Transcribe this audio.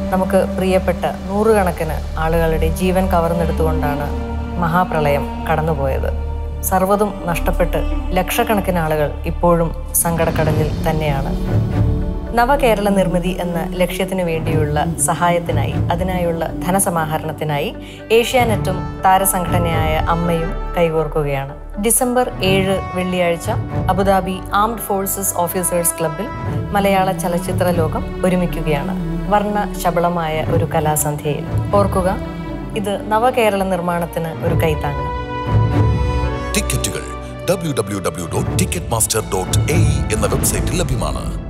നമുക്ക് പ്രിയപ്പെട്ട നൂറുകണക്കിന് ആളുകളുടെ ജീവൻ കവർന്നെടുത്തുകൊണ്ടാണ് മഹാപ്രളയം കടന്നുപോയത് സർവ്വതും നഷ്ടപ്പെട്ട് ലക്ഷക്കണക്കിന് ആളുകൾ ഇപ്പോഴും സങ്കടക്കടലിൽ തന്നെയാണ് നവകേരള നിർമ്മിതി എന്ന ലക്ഷ്യത്തിനു വേണ്ടിയുള്ള സഹായത്തിനായി അതിനായുള്ള ധനസമാഹരണത്തിനായി ഏഷ്യാനെറ്റും താരസംഘടനയായ അമ്മയും കൈകോർക്കുകയാണ് ഡിസംബർ ഏഴ് വെള്ളിയാഴ്ച അബുദാബി ആംഡ് ഫോഴ്സസ് ഓഫീസേഴ്സ് ക്ലബിൽ മലയാള ചലച്ചിത്ര ലോകം ഒരുമിക്കുകയാണ് വർണ്ണ ശബളമായ ഒരു കലാസന്ധ്യയിൽ ഓർക്കുക ഇത് നവകേരള നിർമ്മാണത്തിന് ഒരു കൈത്താങ്ങ് ടിക്കറ്റുകൾ W W W dot ticket master dot A എന്ന വെബ്സൈറ്റിൽ ലഭ്യമാണ്